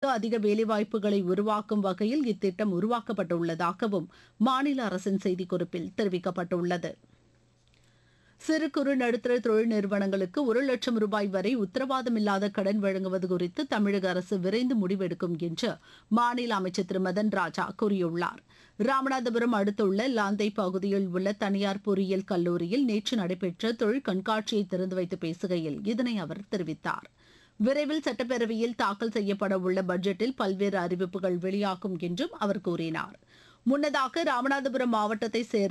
அதிக வேலைவாய்ப்புகளை உருவாக்கும் வகையில் இத்திட்டம் உருவாக்கப்பட்டுள்ளதாகவும் மாநில அரசின் செய்திக்குறிப்பில் தெரிவிக்கப்பட்டுள்ளது சிறு குறு நடுத்தர தொழில் நிறுவனங்களுக்கு ஒரு லட்சம் ரூபாய் வரை உத்தரவாதமில்லாத கடன் வழங்குவது குறித்து தமிழக அரசு விரைந்து முடிவெடுக்கும் என்று மாநில அமைச்சர் திரு மதன் ராஜா கூறியுள்ளார் ராமநாதபுரம் அடுத்துள்ள லாந்தை பகுதியில் உள்ள தனியார் பொறியியல் கல்லூரியில் நேற்று நடைபெற்ற தொழில் கண்காட்சியை திறந்து வைத்து பேசுகையில் இதனை அவர் தெரிவித்தார் விரைவில் சட்டப்பேரவையில் தாக்கல் செய்யப்பட உள்ள பட்ஜெட்டில் பல்வேறு அறிவிப்புகள் வெளியாகும் என்றும் அவர் கூறினார் முன்னதாக ராமநாதபுரம் மாவட்டத்தை சேர்ந்த